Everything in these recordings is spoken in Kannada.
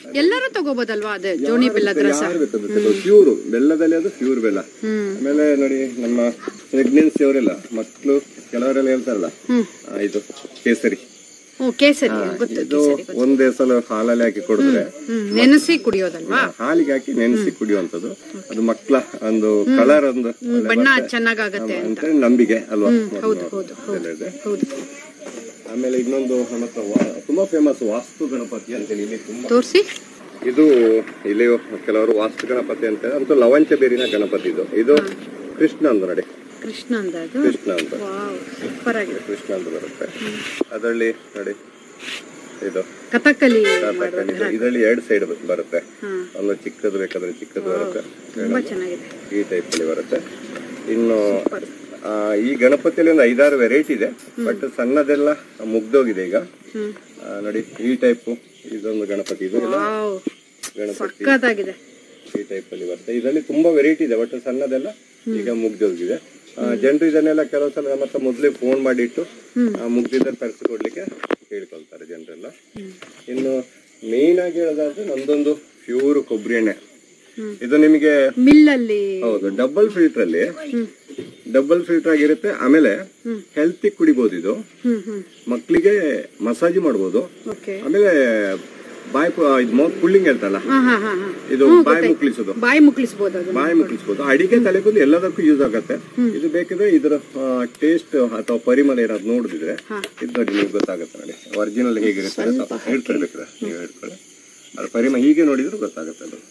ಎಲ್ಲರೂ ತಗೋಬೋದಲ್ವಾ ಅದೇ ಜೋನಿ ಬೆಲ್ಲದ ರಸ ಯಾರು ಬೇಕಾಗುತ್ತೆ ಪ್ಯೂರ್ ಬೆಲ್ಲದಲ್ಲಿ ಅದು ಪ್ಯೂರ್ ಬೆಲ್ಲ ಹ್ಮ್ ಆಮೇಲೆ ನೋಡಿ ನಮ್ಮ ಪ್ರೆಗ್ನೆನ್ಸಿ ಅವರೆಲ್ಲ ಮಕ್ಕಳು ಕೆಲವರೆಲ್ಲ ಹೇಳ್ತಾರಲ್ಲ ಹ್ಮ್ ಆ, ಇದು ಕೇಸರಿ ಓ ಕೇಸರಿ ಗೊತ್ತು ಇದು ಒಂದೇ ಸಲ ಹಾಲಲ್ಲಿ ಹಾಕಿ ಕೊಡಿದ್ರೆ ಹ್ಮ್ ನೆನೆಸಿ ಕುಡಿಯೋದಲ್ವಾ ಹಾಲಿಗೆ ಹಾಕಿ ನೆನೆಸಿ ಕುಡಿಯುವಂತದ್ದು ಅದು ಮಕ್ಕಳ ಒಂದು ಕಲರ್ ಒಂದು ಹ್ಮ್, ಬಣ್ಣ ಚೆನ್ನಾಗಾಗತ್ತೆ ಅಂತ ನಂಬಿಕೆ ಅಲ್ವಾ ಹೌದು ಹೌದು ಅದೆಲ್ಲ ಇದೆ. ಹೌದು ಆಮೇಲೆ ಇನ್ನೊಂದು ನಮ್ಮ ಹತ್ರ ವಾ- ತುಂಬಾ ಫೇಮಸ್ ವಾಸ್ತು ಗಣಪತಿ ಅಂತೇಳಿ ಇಲ್ಲಿ ತುಂಬಾ ತೋರಿಸಿ ಇದು ಇಲ್ಲಿ ಕೆಲವರು ವಾಸ್ತು ಗಣಪತಿ ಅಂತ ಅಂತೂ ಲವಂಚ ಬೇರಿನ ಗಣಪತಿ ಇದು ಇದು ಕೃಷ್ಣ ಅಂತ ನೋಡಿ ಕೃಷ್ಣ ಅಂದ ಅದು ಕೃಷ್ಣ ಅಂತ ವಾವ್ ಸೂಪರ್ ಆಗಿದೆ ಕೃಷ್ಣ ಅಂತ ಬರುತ್ತೆ ಅದರಲ್ಲಿ ನೋಡಿ ಇದು ಕಥಕ್ಕಲಿ ಕಥಕ್ಕಲಿ ಇದು. ಇದರಲ್ಲಿ ಎರಡು ಸೈಡ್ ಬರುತ್ತೆ ಹಾ ಒಂದು ಚಿಕ್ಕದು ಬೇಕಾದ್ರೆ ಚಿಕ್ಕದು ಬರುತ್ತೆ ತುಂಬಾ ಚೆನ್ನಾಗಿದೆ ಈ ಟೈಪ್ ಅಲ್ಲಿ ಬರುತ್ತೆ ಇನ್ನು ಆ, ಈ ಗಣಪತಿಯಲ್ಲಿ ಒಂದು ಐದಾರು ವೆರೈಟಿ ಇದೆ ಬಟ್ ಸಣ್ಣದೆಲ್ಲ ಮುಗ್ದೋಗಿದೆ ಈಗ ಹ್ಮ್ ಆ, ನೋಡಿ ಈ ಟೈಪ್ ಇದೊಂದು ಗಣಪತಿ ಇದು ಎಲ್ಲ ವಾವ್ ಗಣಪತಿ ಸಕ್ಕತ್ತಾಗಿದೆ ಈ ಟೈಪ್ ಅಲ್ಲಿ ಬರುತ್ತೆ ಇದರಲ್ಲಿ ತುಂಬಾ ವೆರೈಟಿ ಇದೆ ಬಟ್ ಸಣ್ಣದೆಲ್ಲ ಈಗ ಮುಗ್ದೋಗಿದೆ ಜನರು ಇದನ್ನೆಲ್ಲ ಕೆಲವು ಸಲ ನಮ್ಮ ಹತ್ರ ಮೊದಲೇ ಫೋನ್ ಮಾಡಿಟ್ಟು ಆ, ಮುಗ್ದಿದ್ದನ್ನು ತರಿಸಿಕೊಡ್ಲಿಕ್ಕೆ ಕೇಳ್ಕೊಳ್ತಾರೆ ಜನರೆಲ್ಲ ಇನ್ನು ಮೇನ್ ಆಗಿ ಹೇಳೋದಾದ್ರೆ ನಮ್ದೊಂದು ಪ್ಯೂರ್ ಕೊಬ್ಬರಿ ಎಣ್ಣೆ ಇದು ನಿಮಗೆ ಮಿಲ್ಲಲ್ಲಿ ಹೌದು ಡಬಲ್ ಫಿಲ್ಟರ್ ಅಲ್ಲಿ ಡಬಲ್ ಫಿಲ್ಟರ್ ಆಗಿರುತ್ತೆ ಆಮೇಲೆ ಹೆಲ್ತಿ ಕುಡಿಬಹುದು ಇದು ಹ್ಮ್ ಹ್ಮ್ ಮಕ್ಕಳಿಗೆ ಮಸಾಜ್ ಮಾಡ್ಬೋದು ಓಕೆ ಆಮೇಲೆ ಬಾಯಿ ಮೌತ್ ಕುಳ್ಳಿಂಗ್ ಹೇಳ್ತಲ್ಲ ಹಾ ಹಾ ಹಾ ಹಾ ಇದು ಬಾಯಿ ಮುಕ್ಳಿಸೋದು ಬಾಯಿ ಮುಕ್ಳಿಸ್ಬೋದು ಅದು ಬಾಯಿ ಮುಕ್ಳಿಸ್ಬೋದು ಅಡಿಗೆ ತಲೆಗೊಂದು ಎಲ್ಲದಕ್ಕೂ ಯೂಸ್ ಆಗತ್ತೆ ಇದು ಬೇಕಿದ್ರೆ ಇದರ ಟೇಸ್ಟ್ ಅಥವಾ ಪರಿಮಳ ಏನಾದ್ರು ನೋಡಿದ್ರೆ ಇದು ನೋಡಿ ನಿಮ್ಗೆ ಗೊತ್ತಾಗುತ್ತೆ ನೋಡಿ ಒರಿಜಿನಲ್ ಹೇಗಿರುತ್ತೆ ಅಂತ ಹೇಳ್ಕೊಳ್ಳಿ ಬೇಕಾದ್ರೆ ನೀವು ಹೇಳ್ಕೊಳ್ಳಿ ಅದ್ರ ಪರಿಮಳ ಹೀಗೆ ನೋಡಿದ್ರೆ ಗೊತ್ತಾಗುತ್ತೆ ಅದು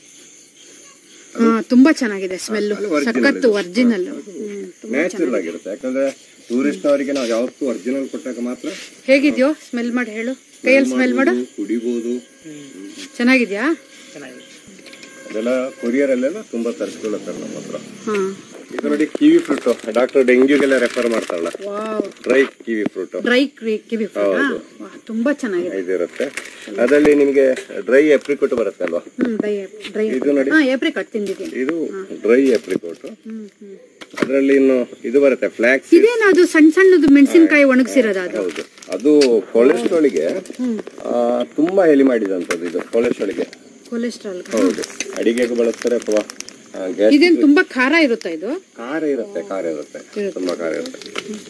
ಹಾ ತುಂಬಾ ಚೆನ್ನಾಗಿದೆ ಸ್ಮೆಲ್ ಅಲ್ಲಿ original ಸಖತ್ತು ಇದು. ಒರಿಜಿನಲ್ ನ್ಯಾಚುರಲ್ ಆಗಿರುತ್ತೆ ಯಾಕಂದ್ರೆ ಟೂರಿಸ್ಟ್ ಅವರಿಗೆ ನಾವು ಯಾವತ್ತೂ ಒರಿಜಿನಲ್ ಕೊಟ್ಟಾಗ ಮಾತ್ರ ಹೇಗಿದ್ಯೋ ಸ್ಮೆಲ್ ಮಾಡಿ ಹೇಳು ಕೈಯಲ್ಲಿ ಸ್ಮೆಲ್ ಮಾಡು ಕುಡಿಬಹುದು ಚೆನ್ನಾಗಿದ್ಯಾ ಅದೆಲ್ಲ ಕೊರಿಯರ್ ಅಲ್ಲೆಲ್ಲ ತುಂಬಾ ತರಿಸ್ಕೊಳ್ಳುತ್ತಾರೆ ನಮ್ಮ ಹತ್ರ ಹಾ ಇದು ನೋಡಿ ಕಿವಿ ಫ್ರೂಟ್ ಡಾಕ್ಟರ್ ಡೆಂಗ್ಯೂಗೆಲ್ಲ ರೆಫರ್ ಮಾಡ್ತಾರಲ್ಲ wow dry kiwi fruit dry kiwi ಫ್ರೂಟಾ ತುಂಬಾ ಚೆನ್ನಾಗಿದೆ ಇದಿರುತ್ತೆ ಅದರಲ್ಲಿ ನಿಮಗೆ ಡ್ರೈ ಎಪ್ರಿಕೋಟ್ ಬರುತ್ತೆ ಅಲ್ವಾ ಹ್ಮ್ ಡ್ರೈ ಡ್ರೈ ಇದು ನೋಡಿ ಹಾ ಏಪ್ರಿಕಾಟ್ ತಿಂದಿದ್ದೀನಿ ಇದು ಡ್ರೈ ಎಪ್ರಿಕೋಟ್ ಹ್ಮ್ ಹ್ಮ್ ಅದರಲ್ಲಿ ಇನ್ನು ಇದು ಬರುತ್ತೆ ಫ್ಲಾಕ್ಸ್ ಇದೇನು ಅದು ಸಣ್ಣ ಸಣ್ಣದು ಮೆಣಸಿನಕಾಯಿ ಒಣಗಿಸಿರೋದು ಅದು ಹೌದು ಅದು ಕೊಲೆಸ್ಟ್ರಾಲ್ಗೆ ತುಂಬಾ ಹೆಲಿ ಮಾಡಿದಂಥದ್ದು ಇದು ಕೊಲೆಸ್ಟ್ರಾಲ್ಗೆ ಕೊಲೆಸ್ಟ್ರಾಲ್ ಹೌದು ಅಡಿಗೆಗೆ ಬಳಸ್ತಾರೆ ಅಥವಾ ಗ್ಯಾಸ್ ಇದೇನು ತುಂಬಾ ಖಾರ ಇರುತ್ತಾ ಇದು ಖಾರ ಇರುತ್ತೆ ಖಾರ ಇರುತ್ತೆ ತುಂಬಾ ಖಾರ ಇರುತ್ತೆ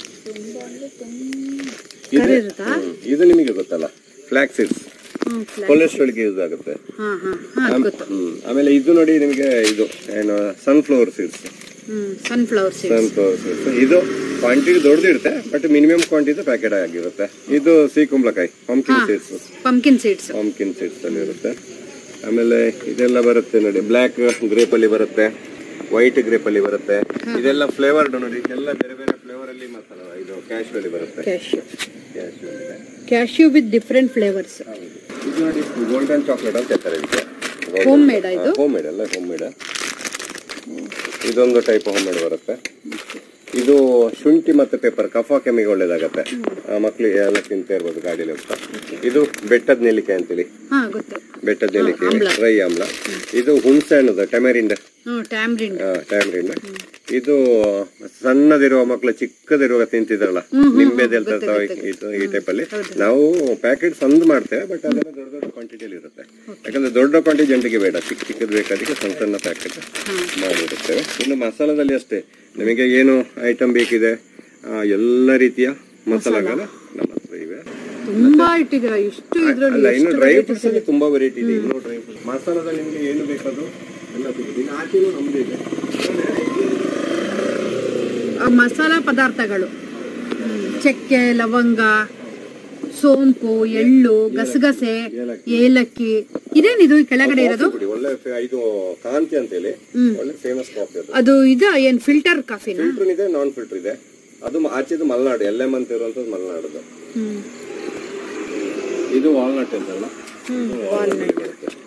ಖಾರ ಇದು ಇರುತ್ತಾ ಹ್ಮ್. ಇದು ನಿಮಗೆ ಗೊತ್ತಲ್ಲ ಫ್ಲಾಕ್ ಸೀಡ್ಸ್ ಹ್ಮ್ ಫ್ಲಾ- ಕೊಲೆಸ್ಟ್ರಾಲ್ಗೆ ಯೂಸ್ ಆಗುತ್ತೆ ಹಾ ಹಾ ಹಾ ಗೊತ್ತು ಹ್ಮ್. ಆಮೇಲೆ ಇದು ನೋಡಿ ನಿಮಗೆ ಇದು ಏನು sunflower seeds hmm sunflower seed sunflower seeds ಇದು ಕ್ವಾಂಟಿಟಿ ದೊಡ್ಡದಿರುತ್ತೆ ಬಟ್ ಮಿನಿಮಮ್ ಕ್ವಾಂಟಿಟಿ ಪ್ಯಾಕೆಟ್ ಆಗಿರುತ್ತೆ ಇದು ಸಿಹಿ ಕುಂಬಳಕಾಯಿ pumpkin seeds pumpkin seeds pumpkin seeds ಅಲ್ಲಿ ಇರುತ್ತೆ ಆಮೇಲೆ ಇದೆಲ್ಲ ಬರುತ್ತೆ ನೋಡಿ ಬ್ಲ್ಯಾಕ್ ಗ್ರೇಪ್ ಅಲ್ಲಿ ಬರುತ್ತೆ ವೈಟ್ ಗ್ರೇಪ್ ಅಲ್ಲಿ ಬರುತ್ತೆ ಇದೆಲ್ಲ ಫ್ಲೇವರ್ಡ್ ನೋಡಿ ಎಲ್ಲ ಬೇರೆ ಬೇರೆ ಫ್ಲೇವರ್ ಅಲ್ಲಿ ಮಸಾಲ ಇದು ಕ್ಯಾಶ್ ಅಲ್ಲಿ ಬರುತ್ತೆ cashew cash cashew with different flavours ಇದು ನೋಡಿ ಗೋಲ್ಡನ್ ಚಾಕ್ಲೇಟ್ ಅಂತ ಹೇಳ್ತಾರೆ ಇದಕ್ಕೆ ಹೋಮ್ ಮೇಡ್ ಇದು ಹೋಮ್ ಮೇಡ್ ಅಲ್ಲ ಹೋಮ್ ಮೇಡ್ ಇದೊಂದು ಟೈಪ್ ಹೋಮ್ ಮೇಡ್ ಬರುತ್ತೆ ಇದು ಶುಂಠಿ ಮತ್ತೆ ಪೇಪರ್ ಕಫ ಕೆಮ್ಮಿಗೆ ಒಳ್ಳೇದಾಗತ್ತೆ ಆ, ಮಕ್ಳಿಗೆ ಎಲ್ಲ ತಿಂತಾ ಇರ್ಬೋದು ಗಾಡಿಯಲ್ಲಿ ಹೋಗ್ತಾ ಇದು ಬೆಟ್ಟದ ನೆಲ್ಲಿಕಾಯಿ ಅಂತೇಳಿ ಹಾ ಗೊತ್ತು ಬೆಟ್ಟದ ನೆಲ್ಲಿಕಾಯಿ ಡ್ರೈ ಆಮ್ಲ ಇದು ಹುಣಸೆ ಹಣ್ಣದು ಟೆಮರಿಂಡ್ ಹ್ಮ್ ಟ್ಯಾಮ್ರಿನ್ ಟೈಮ್ರಿಂದ ಇದು ಸಣ್ಣದಿರುವ ಮಕ್ಕಳು ಚಿಕ್ಕದಿರುವಾಗ ತಿಂತಿದ್ರಲ್ಲ ನಿಂಬೆದೆಲ್ಲ ತರ್ತಾವ ಇದು ಈ ಟೈಪ್ ಅಲ್ಲಿ ನಾವು ಪ್ಯಾಕೆಟ್ ಸಂದ್ ಮಾಡ್ತೇವೆ ಬಟ್ ಅದೆಲ್ಲ ದೊಡ್ಡ ದೊಡ್ಡ ಕ್ವಾಂಟಿಟಿಯಲ್ಲಿ ಇರುತ್ತೆ ಯಾಕಂದ್ರೆ ದೊಡ್ಡ ಕ್ವಾಂಟಿಟಿ ಜನರಿಗೆ ಬೇಡ ಚಿಕ್ಕ ಚಿಕ್ಕದು ಬೇಕಾದಕ್ಕೆ ಸಣ್ಣ ಸಣ್ಣ ಪ್ಯಾಕೆಟ್ ಮಾಡಿರುತ್ತೇವೆ ಇನ್ನು ಮಸಾಲದಲ್ಲಿ ಅಷ್ಟೇ ನಿಮಗೆ ಏನು ಐಟಮ್ ಬೇಕಿದೆ ಆ, ಎಲ್ಲ ರೀತಿಯ ಮಸಾಲೆಗಳು ನಮ್ಮ ಹತ್ರ ಇವೆ ತುಂಬಾ ಇಟ್ಟಿದ್ದೀರಾ ಇಷ್ಟು ಇದ್ರಲ್ಲಿ ಅಲ್ಲ ಇನ್ನು ಡ್ರೈ ಫ್ರೂಟ್ಸ್ ಅಲ್ಲಿ ತುಂಬಾ ವೆರೈಟಿ ಇದೆ ಇನ್ನು ಡ್ರೈ ಫ್ರೂಟ್ಸ್ ಮಸಾಲದಲ್ಲಿ ನಿಮಗೆ ಏನು ಬೇಕದು ಎಲ್ಲ ಸಿಗುತ್ತೆ ಇನ್ನು ಆಚೆನೂ ನಮ್ದು ಇದೆ ಆ ಮಸಾಲ ಪದಾರ್ಥಗಳು ಹ್ಮ್, ಚಕ್ಕೆ ಲವಂಗ ಸೋಂಪು ಎಳ್ಳು ಗಸಗಸೆ ಏಲಕ್ಕಿ ಇದೇನಿದು ಈ ಕೆಳಗಡೆ ಇರೋದು ಕುಡಿ ಒಳ್ಳೆ ಫೆ- ಇದು ಕಾಂತಿ ಅಂತೇಳಿ ಒಳ್ಳೆ ಫೇಮಸ್ ಕಾಫಿ ಅದು ಅದು ಇದು ಏನ್ ಫಿಲ್ಟರ್ ಕಾಫಿನಾ ಫಿಲ್ಟರ್ ಇದೆ ನಾನ್ ಫಿಲ್ಟರ್ ಇದೆ ಅದು ಮ- ಆಚೆದು ಮಲೆನಾಡು ಎಲ್ ಎಂ ಅಂತ ಇರುವಂತದ್ದು ಮಲೆನಾಡುದು ಹ್ಮ್ ಇದು ವಾಲ್ನಟ್ ಅಂತಲ್ಲ ವಾಲ್ನಟ್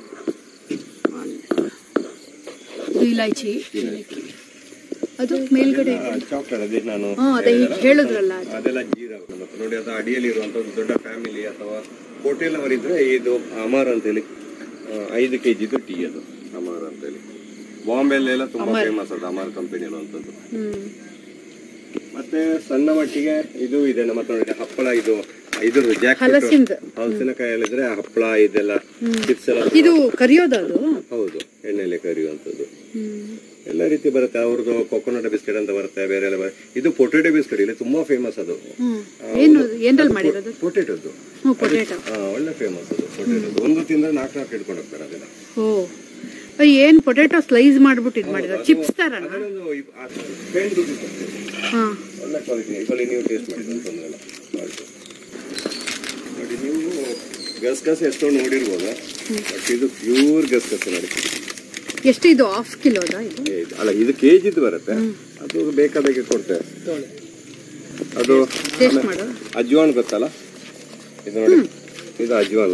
ಇದು ಇಲಾಚಿ ಏಲಕ್ಕಿ ಅದು ಮೇಲ್ಗಡೆ ಚಾಕ್ಲೇಟ್ ಅದೇ ನಾನು ಹಾ ಅದೇ ಈಗ ಹೇಳಿದ್ರಲ್ಲ ಅದು. ಅದೆಲ್ಲ ಜೀರಾ ಮತ್ತೆ ನೋಡಿ ಅದು ಅಡಿಯಲ್ಲಿ ಇರುವಂತದ್ದು ದೊಡ್ಡ ಫ್ಯಾಮಿಲಿ ಅಥವಾ ಹೋಟೆಲ್ ಅವರಿದ್ರೆ ಇದು ಅಮರ್ ಅಂತೇಳಿ ಆ, ಐದು ಕೆ ಜಿದು ಟೀ ಅದು ಅಮರ್ ಅಂತೇಳಿ ಬಾಂಬೆಲೆಲ್ಲ ತುಂಬಾ ಫೇಮಸ್ ಅದು ಅಮರ್ ಕಂಪನಿ ಅನ್ನುವಂಥದ್ದು ಹ್ಮ್ ಮತ್ತೆ ಸಣ್ಣ ಮಟ್ಟಿಗೆ ಇದು ಇದೆ ನಮ್ಮ ಹತ್ರ ನೋಡಿ ಹಪ್ಪಳ ಇದು ಇದು ಜಾಕ್ ಹಲಸಿಂದ ಹಲಸಿನಕಾಯಿ ಹೇಳಿದ್ರೆ ಹಪ್ಪಳ ಇದೆಲ್ಲ ಚಿಪ್ಸ್ ಎಲ್ಲ ಇದು ಕರಿಯೋದು ಅದು ಹೌದು ಎಣ್ಣೆಲೆ ಕರಿಯುವಂಥದ್ದು ಎಲ್ಲ ರೀತಿ ಬರುತ್ತೆ ಅವ್ರದ್ದು ಕೊಕೊನಟ್ ಬಿಸ್ಕೆಟ್ ಅಂತ ಬರುತ್ತೆ ಬೇರೆ ಎಲ್ಲ ಬರುತ್ತೆ. ಇದು ಪೊಟೆಟೊ ಬಿಸ್ಕೆಟ್ ಇಲ್ಲಿ ತುಂಬಾ ಫೇಮಸ್ ಅದು ಹ್ಮ್ ಏನು ಏನ್ರಲ್ಲಿ ಮಾಡಿರೋದು ಪೊಟೆಟೊದ್ದು ಹ್ಞೂ ಪೊಟೇಟೊ ಹಾ ಒಳ್ಳೆ ಫೇಮಸ್ ಅದು ಪೊಟೆಟೊದ್ದು ಒಂದು ತಿಂದ್ರೆ ನಾಲ್ಕು ನಾಲ್ಕು ಇಟ್ಕೊಂಡು ಹೋಗ್ತಾರೆ ಅದನ್ನ ಓ ಏನ್ ಪೊಟೇಟೊ ಸ್ಲೈಸ್ ಮಾಡ್ಬಿಟ್ಟು ಇದು ಮಾಡಿರೋ ಚಿಪ್ಸ್ ತರನ ಅದನ್ನೊಂದು ಇಪ್- ಆ ಟೆನ್ ರುಪೀಸ್ ಬರ್ತದೆ. ಹಾ ಒಳ್ಳೆ ಕ್ವಾಲಿಟಿ ಇದರಲ್ಲಿ ನೀವು ಟೇಸ್ಟ್ ಮಾಡಿ ತೊಂದರೆ ಇಲ್ಲ quality. ನೋಡಿ ನೀವು ಗಸಗಸೆ ಎಷ್ಟೊಂದು ನೋಡಿರ್ಬೋದು ಬಟ್ ಇದು ಪ್ಯೂರ್ ಗಸಗಸೆ ನೋಡಿ ಎಷ್ಟು ಇದು ಹಾಫ್ ಕಿಲೋದ ಇದು ಏ, ಇದು- ಅಲ್ಲ ಇದು ಕೆ ಜಿದು ಬರುತ್ತೆ ಅದು ಬೇಕಾದಾಗೆ ಕೊಡ್ತೇವೆ ಅದು ಟೇಸ್ಟ್ ಮಾಡು ಅಜ್ವಾನ್ ಗೊತ್ತಲ್ಲ ಇದು ನೋಡಿ ಇದು ಅಜ್ವಾನ್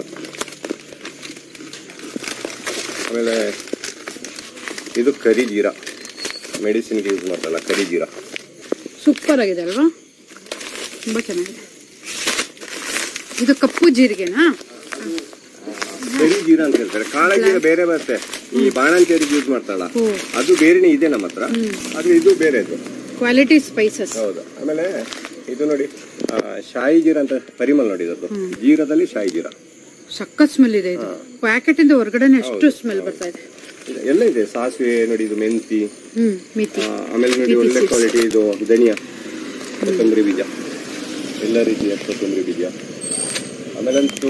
ಆಮೇಲೆ ಇದು ಕರಿ ಜೀರಾ ಮೆಡಿಸಿನ್ಗೆ ಯೂಸ್ ಮಾಡ್ತಲ್ಲ ಕರಿ ಜೀರಾ ಸೂಪರ್ ಆಗಿದೆ ಅಲ್ವಾ ತುಂಬಾ ಚೆನ್ನಾಗಿದೆ ಇದು ಕಪ್ಪು ಜೀರಿಗೆನಾ ಕರಿ ಜೀರಾ ಅಂತ ಹೇಳ್ತಾರೆ ಕಾಳ ಜೀರಾ ಬೇರೆ ಬರುತ್ತೆ ಈ ಬಾಣಂತಿಯರಿಗೆ ಯೂಸ್ ಮಾಡ್ತಾಳ ಓ ಅದು ಬೇರೆನೇ ಇದೆ ನಮ್ಮ ಹತ್ರ ಆದ್ರೆ ಇದು ಬೇರೆ ಇದು ಕ್ವಾಲಿಟಿ ಸ್ಪೈಸಸ್ ಹೌದು ಆಮೇಲೆ ಇದು ನೋಡಿ ಆ, ಶಾಯಿ ಜೀರಾ ಅಂತ ಪರಿಮಳ ನೋಡಿ ಇದದ್ದು ಜೀರಾದಲ್ಲಿ ಶಾಯಿ ಜೀರಾ ಸಖತ್ ಸ್ಮೆಲ್ ಇದೆ ಇದು ಪ್ಯಾಕೆಟ್ ಇಂದ ಹೊರಗಡೆನೆ ಎಷ್ಟು ಸ್ಮೆಲ್ ಬರ್ತಾ ಇದೆ ಇದು ಎಲ್ಲ ಇದೆ ಸಾಸಿವೆ ನೋಡಿ ಇದು ಮೆಂತಿ ಹ್ಮ್ ಮಿತಿ ಆ, ಆಮೇಲೆ ನೋಡಿ ಒಳ್ಳೆ ಕ್ವಾಲಿಟಿ ಇದು ಧನಿಯಾ ಕೊತ್ತಂಬರಿ ಬೀಜ ಎಲ್ಲ ರೀತಿಯ ಕೊತ್ತಂಬರಿ ಬೀಜ ಆಮೇಲಂತೂ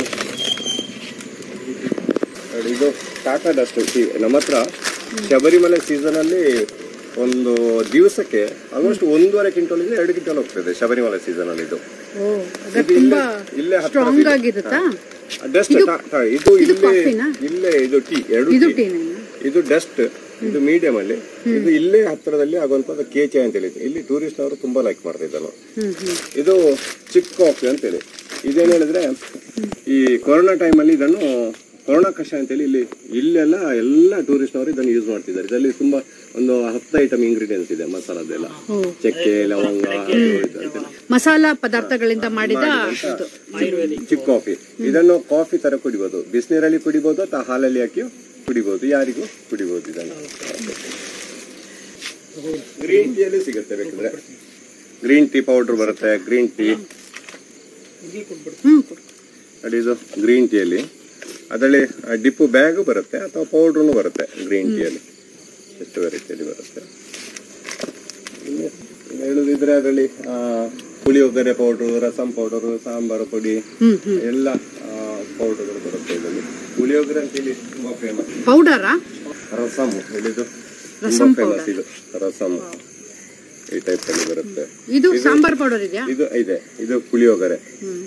ನೋಡಿ ಇದು ಟಾಟಾ ಡಸ್ಟ್ ನಮ್ಮ ಹತ್ರ ಶಬರಿಮಲೆ ಸೀಸನ್ ಅಲ್ಲಿ ಒಂದು ದಿವಸಕ್ಕೆ ಆಲ್ಮೋಸ್ಟ್ ಒಂದೂವರೆ ಕ್ವಿಂಟಲ್ ಇಂದ ಎರಡು ಕ್ವಿಂಟಲ್ ಹೋಗ್ತದೆ ಶಬರಿಮಲೆ ಸೀಸನ್ ಅಲ್ಲಿ ಇದು ಓ ಅದ ತುಂಬಾ ಇಲ್ಲೇ ಹತ್ರ ಸ್ಟ್ರಾಂಗ್ ಆಗಿರುತ್ತಾ ಡಸ್ಟ್ ಇದು ಇಲ್ಲೇ ಕಾಫಿನಾ? ಇಲ್ಲೇ ಇದು ಟೀ ಎರಡು ಇದು ಟೀ ಟೀನೇನಾ ಇದು ಡಸ್ಟ್ ಇದು ಮೀಡಿಯಂ ಅಲ್ಲಿ ಇದು ಇಲ್ಲೇ ಹತ್ತಿರದಲ್ಲಿ ಆಗುವಂತದ್ದು ಕೇಚೆ ಅಂತ ಹೇಳಿ ಇಲ್ಲಿ ಟೂರಿಸ್ಟ್ ಅವರು ತುಂಬಾ ಲೈಕ್ ಮಾಡ್ತಾ ಇದ್ದಾರೆ ಹ್ಮ್ ಹ್ಮ್ ಇದು ಚಿಕ್ ಕಾಫಿ ಅಂತೇಳಿ ಇದೇನ್ ಹೇಳಿದ್ರೆ ಈ ಕೊರೋನಾ ಟೈಮಲ್ಲಿ ಇದನ್ನು ಕೊರೋನಾ ಕಷಾಯ ಅಂತೇಳಿ ಇಲ್ಲಿ ಇಲ್ಲೆಲ್ಲ ಎಲ್ಲ ಟೂರಿಸ್ಟ್ ಅವರು ಇದನ್ನು ಯೂಸ್ ಮಾಡ್ತಿದ್ದಾರೆ ಇದರಲ್ಲಿ ತುಂಬಾ ಒಂದು ಹತ್ತು ಐಟಮ್ ಇಂಗ್ರೀಡಿಯೆಂಟ್ಸ್ ಇದೆ ಮಸಾಲದೆಲ್ಲ ಓ ಚಕ್ಕೆ ಲವಂಗ ಅದು ಇದು ಇದೆಲ್ಲ. ಮಸಾಲಾ ಪದಾರ್ಥಗಳಿಂದ ಮಾಡಿದ ಇದು ಚಿಕ್ ಕಾಫಿ ಇದನ್ನು ಕಾಫಿ ತರ ಕುಡಿಬಹುದು ಬಿಸಿನೀರಲ್ಲಿ ಕುಡಿಬಹುದು ಅಥವಾ ಹಾಲಲ್ಲಿ ಹಾಕಿ ಕುಡಿಬಹುದು ಯಾರಿಗೂ ಕುಡಿಬಹುದು ಇದನ್ನು ಗ್ರೀನ್ ಟೀಯಲ್ಲಿ ಸಿಗುತ್ತೆ ಬೇಕಿದ್ರೆ ಗ್ರೀನ್ ಟೀ ಪೌಡರ್ ಬರುತ್ತೆ ಗ್ರೀನ್ ಟೀ ಹ್ಮ್ ನೋಡಿ ಇದು ಗ್ರೀನ್ ಟೀಯಲ್ಲಿ ಅದರಲ್ಲಿ ಡಿಪ್ಪು ಬ್ಯಾಗ್ ಬರುತ್ತೆ ಅಥವಾ ಪೌಡ್ರೂ ಬರುತ್ತೆ ಗ್ರೀನ್ ಟೀಯಲ್ಲಿ ಎಷ್ಟು ವೆರೈಟಿಯಲ್ಲಿ ಬರುತ್ತೆ ಇನ್ನು ಇನ್ನು ಹೇಳುದಿದ್ರೆ ಅದರಲ್ಲಿ ಪುಳಿಯೋಗರೆ ಪೌಡ್ರು ರಸಂ ಪೌಡರು ಸಾಂಬಾರು ಪುಡಿ ಹ್ಮ್ ಹ್ಮ್ ಎಲ್ಲ ಪೌಡರ್ಗಳು ಬರುತ್ತೆ ಇದರಲ್ಲಿ ಪುಳಿಯೋಗರೆ ಅಂತ ಹೇಳಿ ತುಂಬಾ ಫೇಮಸ್ ಪೌಡರಾ ರಸಮ್ ಹೇಳಿದ್ದು ರಸಂ ತುಂಬಾ ಫೇಮಸ್ ಇದು ರಸಮ್ ಈ ಟೈಪ್ ಅಲ್ಲಿ ಬರುತ್ತೆ ಇದು ಸಾಂಬಾರ್ ಪೌಡರ್ ಇದೆಯಾ ಇದು ಇದೆ ಇದು ಪುಳಿಯೋಗರೆ ಹ್ಮ್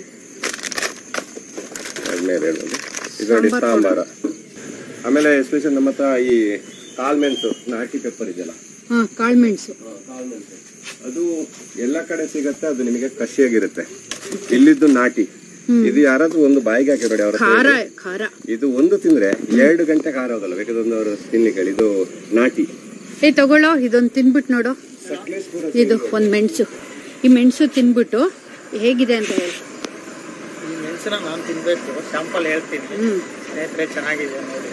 ಎರಡನೇದು ಹೇಳೋದು ಇದು ನೋಡಿ ಸಾಂಬಾರ ಆಮೇಲೆ ಎಸ್ಪೆಷಲ್ ನಮ್ಮ ಹತ್ರ ಈ ಕಾಳ್ಮೆಣಸು ನಾಟಿ ಪೆಪ್ಪರ್ ಇದೆಯಲ್ಲ ಹಾ ಕಾಳ್ಮೆಣಸು ಕಾಳ್ಮೆಣಸು ಅದು ಎಲ್ಲ ಕಡೆ ಸಿಗತ್ತೆ ಅದು ನಿಮಗೆ ಕಸಿಯಾಗಿರುತ್ತೆ ಇಲ್ಲಿದ್ದು ನಾಟಿ ಇದು ಯಾರಾದ್ರೂ ಒಂದು ಬಾಯಿಗೆ ಹಾಕಿ ನೋಡಿ ಅವ್ರ ಹತ್ರ ಖಾರ ಖಾರ ಇದು ಒಂದು ತಿಂದ್ರೆ ಎರಡು ಗಂಟೆ ಖಾರ ಹೋಗಲ್ಲ ಬೇಕಾದ್ರೆ ಒಂದು ಅವರು ತಿನ್ಲಿಕ್ಕೆ ಹೇಳಿ. ಇದು ನಾಟಿ ಏ ತಗೊಳ್ಳೋ ಇದೊಂದು ತಿನ್ಬಿಟ್ಟು ನೋಡು ಸಕಲೇಶ್ಪುರ ಇದು ಒಂದು ಮೆಣಸು ಈ ಮೆಣಸು ತಿನ್ಬಿಟ್ಟು ಹೇಗಿದೆ ಅಂತ ಹೇಳಿ ಈ ಮೆಣಸನ್ನ ನಾನು ತಿನ್ಬೇಕು ಸ್ಯಾಂಪಲ್ ಹೇಳ್ತೀನಿ ಹ್ಮ್ ಸ್ನೇಹಿತರೆ ಚೆನ್ನಾಗಿದೆ ನೋಡಿ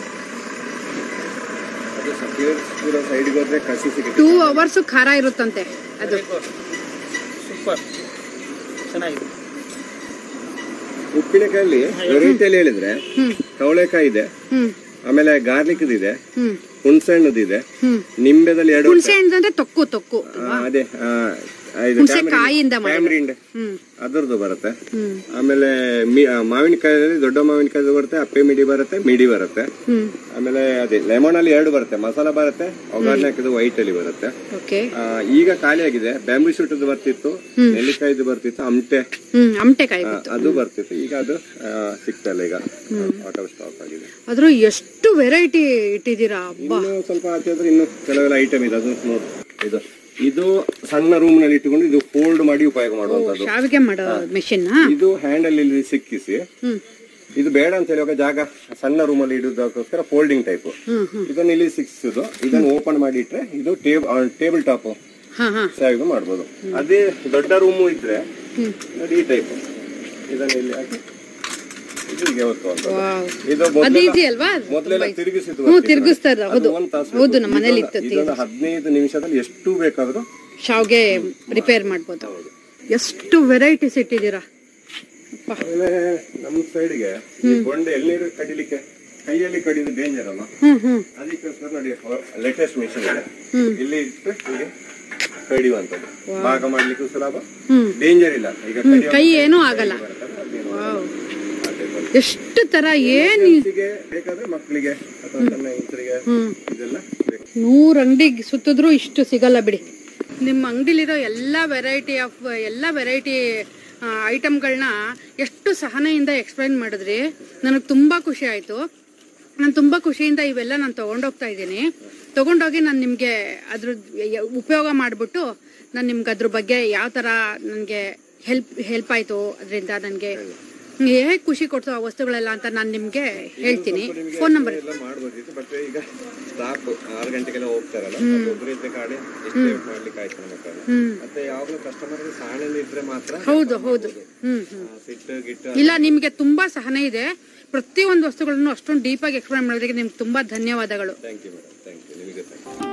ಅದು ಸಕಲೇಶ್ಪುರ ಸೈಡ್ಗೆ ಹೋದ್ರೆ ಕಸಿ ಸಿಗುತ್ತೆ ಟೂ ಅವರ್ಸ್ ಖಾರ ಇರುತ್ತಂತೆ ಅದು ಸೂಪರ್ ಚೆನ್ನಾಗಿದೆ ಉಪ್ಪಿನಕಾಯಲ್ಲಿ ವೆರೈಟಿಯಲ್ಲಿ ಹೇಳಿದ್ರೆ ಹ್ಮ್ ಕವಳೆಕಾಯಿ ಇದೆ ಹ್ಮ್ ಆಮೇಲೆ ಗಾರ್ಲಿಕ್ ಇದೆ ಹ್ಮ್ ಹುಣಸೆಹಣ್ಣದಿದೆ ಹ್ಮ್ ನಿಂಬೆದಲ್ಲಿ ಎರಡು ಹುಣಸೆ ಹಣ್ಣಂದ್ರೆ ತೊಕ್ಕು ತೊಕ್ಕು ಆ, ಅದೇ ಆ, ಆ, ಇದು ಹುಣಸೆ ಕಾಯಿಯಿಂದ ಮಾಡಿರೋದು. ಟ್ಯಾಮ್ರಿಂಡ್ ಹ್ಮ್ ಅದರದ್ದು ಬರುತ್ತೆ ಹ್ಮ್ ಆಮೇಲೆ ಮಿ- ಆ, ಮಾವಿನಕಾಯಲ್ಲಿ ದೊಡ್ಡ ಮಾವಿನಕಾಯಿ ಬರುತ್ತೆ ಅಪ್ಪೆ ಮಿಡಿ ಬರುತ್ತೆ ಮಿಡಿ ಬರುತ್ತೆ ಹ್ಮ್ ಆಮೇಲೆ ಅದೇ ಲೆಮನ್ ಅಲ್ಲಿ ಎರಡು ಬರುತ್ತೆ ಮಸಾಲ ಬರುತ್ತೆ ಒಗ್ಗರಣೆ ಹಾಕಿದ್ದು ವೈಟ್ ಅಲ್ಲಿ ಬರುತ್ತೆ ಓಕೆ ಆ, ಈಗ ಖಾಲಿ ಆಗಿದೆ ಬ್ಯಾಂಬೂ ಶೂಟದ್ದು ಬರ್ತಿತ್ತು ನೆಲ್ಲಿಕಾಯ್ದು ಬರ್ತಿತ್ತು ಅಮಟೆ ಹ್ಮ್ ಅಮಟೆಕಾಯಿ ಆ, ಅದು ಬರ್ತಿತ್ತು ಈಗ ಅದು ಆ, ಸಿಗ್ತಲ್ಲ ಈಗ ಔಟ್ ಆಫ್ ಸ್ಟಾಕ್ ಆಗಿದೆ ಆದ್ರೂ ಎಷ್ಟು ವೆರೈಟಿ ಇಟ್ಟಿದ್ದೀರಾ ಅಬ್ಬಾ ಇನ್ನು ಸ್ವಲ್ಪ ಆಚೆ ಆದ್ರೆ ಇನ್ನು ಕೆಲವೆಲ್ಲ ಐಟಮ್ ಇದೆ ಅದು ನೋಡಿ ಇದು ಇದು ಸಣ್ಣ ರೂಮ್ ನಲ್ಲಿ ಇಟ್ಟುಕೊಂಡು ಇದು ಫೋಲ್ಡ್ ಮಾಡಿ ಉಪಯೋಗ ಮಾಡುವಂತದ್ದು ಶಾವಿಗೆ ಮಾಡೋ ಮೆಷಿನ್ ಇದು ಹ್ಯಾಂಡಲ್ ಇಲ್ಲಿ ಸಿಕ್ಕಿಸಿ ಹ್ಮ್ ಇದು ಬೇಡ ಅಂತ ಹೇಳುವಾಗ ಜಾಗ ಸಣ್ಣ ರೂಮ್ ಅಲ್ಲಿ ಇಡುವುದಕ್ಕೋಸ್ಕರ ಫೋಲ್ಡಿಂಗ್ ಟೈಪ್ ಹ್ಮ್ ಹ್ಮ್ ಇದನ್ನ ಇಲ್ಲಿ ಸಿಕ್ಸುದು ಇದನ್ನು ಓಪನ್ ಮಾಡಿ ಇಟ್ರೆ ಇದು ಟೇಬಲ್ ಟೇಬಲ್ ಟಾಪ್ ಹಾ ಹಾ ಸೇವ್ ಮಾಡ್ಬೋದು ಅದೇ ದೊಡ್ಡ ರೂಮು ಇದ್ರೆ ಹ್ಮ್ ನೋಡಿ ಈ ಟೈಪ್ ಇದನ್ನ ಇಲ್ಲಿ ಹಾಕಿ ಇದು ಹೀಗೆ ಹೊತ್ತುವಂಥದ್ದು. ವಾವ್ ಇದು ಅದು ಮೊದಲೆಲ್ಲ- ಈಸಿ ಅಲ್ವಾ ಮೊದಲೆಲ್ಲ ತಿರುಗಿಸಿದ್ದು ಹ್ಞೂ ಬರ್ತಿತ್ತು ತಿರ್ಗಿಸ್ತಾರ ನೋಡಿ. ಹೌದು ಅದು ಒಂದ್ ತಾಸು ಹೌದು ಬೇಕು. ನಮ್ಮ ಮನೇಲಿ ಇದೊಂದು- ಇತ್ತು ಇದೊಂದು ಹದಿನೈದು ನಿಮಿಷದಲ್ಲಿ ಎಷ್ಟು ಬೇಕಾದ್ರೂ ಶಾವ್ಗೆ ರಿಪೇರ್ ಮಾಡ್ಬೋದು ಎಷ್ಟು ವೆರೈಟೀಸ್ ಇಟ್ಟಿದ್ದೀರಾ ಆಮೇಲೆ ನಮ್ಮ ಸೈಡ್ಗೆ ಈ ಬೊಂಡೆ ಎಳ್ನೀರು ಕಡಿಲಿಕ್ಕೆ ಕೈಯಲ್ಲಿ ಕಡಿದು ಡೇಂಜರ್ ಅಲ್ಲ ಹ್ಮ್ ಹ್ಮ್ ಅದಕ್ಕೋಸ್ಕರ ನೋಡಿ ಲೇಟೆಸ್ಟ್ ಮಿಷಿನ್ ಇದೆ ಇಲ್ಲಿ ಇಟ್ಟು ಹೀಗೆ ಕಡಿಯುವಂಥದ್ದು ಭಾಗ ಮಾಡ್ಲಿಕ್ಕೂ ಸುಲಭ ಹ್ಮ್. ಡೇಂಜರ್ ಇಲ್ಲ ಈಗ ಕಡಿಯೋ ಕೈ ಏನೂ ಆಗಲ್ಲ ಬರುತ್ತಲ್ಲ, ಅದೇನು ವಾವ್. ಆ type ಅಲ್ಲಿ. ಎಷ್ಟು ತರ ಏನ್ ಹೆಂಗ್ಸಿಗೆ ಬೇಕಾದ್ರೆ ಮಕ್ಕಳಿಗೆ ಅಥವಾ ಸಣ್ಣ ಹೆಂಗಸರಿಗೆ ಇದೆಲ್ಲ ಬೇಕು ನೂರ್ ಅಂಗಡಿ ಸುತ್ತಿದ್ರು ಇಷ್ಟು ಸಿಗಲ್ಲ ಬಿಡಿ ನಿಮ್ಮ ಅಂಗಡಿಲಿರೋ ಎಲ್ಲ ವೆರೈಟಿ ಆಫ್ ಎಲ್ಲ ವೆರೈಟಿ ಐಟಮ್ಗಳನ್ನ ಎಷ್ಟು ಸಹನೆಯಿಂದ ಎಕ್ಸ್ಪ್ಲೈನ್ ಮಾಡಿದ್ರಿ ನನಗೆ ತುಂಬ ಖುಷಿ ಆಯಿತು ನಾನು ತುಂಬ ಖುಷಿಯಿಂದ ಇವೆಲ್ಲ ನಾನು ತೊಗೊಂಡೋಗ್ತಾ ಇದ್ದೀನಿ ತೊಗೊಂಡೋಗಿ ನಾನು ನಿಮಗೆ ಅದ್ರ ಯ- ಉಪಯೋಗ ಮಾಡಿಬಿಟ್ಟು ನಾನು ನಿಮ್ಗೆ ಅದ್ರ ಬಗ್ಗೆ ಯಾವ ಥರ ನನಗೆ ಹೆಲ್ಪ್ ಹೆಲ್ಪ್ ಆಯಿತು ಅದರಿಂದ ನನಗೆ ಹೇಗೆ ಖುಷಿ ಕೊಡ್ತು ಆ ವಸ್ತುಗಳೆಲ್ಲ ಅಂತ ನಾನು ನಿಮಗೆ ಹೇಳ್ತೀನಿ ಫೋನ್ ನಂಬರ್ ಎಲ್ಲ ಮಾಡ್ಬೋದಿತ್ತು ಬಟ್ ಈಗ ಸ್ಟಾಪ್ ಆರು ಗಂಟೆಗೆಲ್ಲ ಹೋಗ್ತಾರಲ್ಲ ಒಬ್ಬರು ಇದ್ರೆ ಕಾಡಿ ಎಷ್ಟು ಲೇಟ್ ಮಾಡ್ಲಿಕ್ಕೆ ಆಯ್ತು ನಮ್ಮಕ್ಕಲ್ಲ ಮತ್ತೆ ಯಾವಾಗಲೂ ಕಸ್ಟಮರ್ ಸಹನೆ ಇದ್ರೆ ಮಾತ್ರ ಹೌದು ಹೌದು ಹ್ಮ್ ಹ್ಮ್ ಆ, ಸಿಟ್ಟು ಗಿಟ್ಟು ಇಲ್ಲ ನಿಮ್ಗೆ ತುಂಬಾ ಸಹನೆ ಇದೆ ಪ್ರತಿಯೊಂದು ವಸ್ತುಗಳನ್ನು ಅಷ್ಟೊಂದು ಡೀಪಾಗಿ ಎಕ್ಸ್ಪ್ಲೈನ್ ಮಾಡೋದಕ್ಕೆ ನಿಮ್ಗೆ ತುಂಬಾ ಧನ್ಯವಾದಗಳು thank you madam thank you ನಿಮಗೆ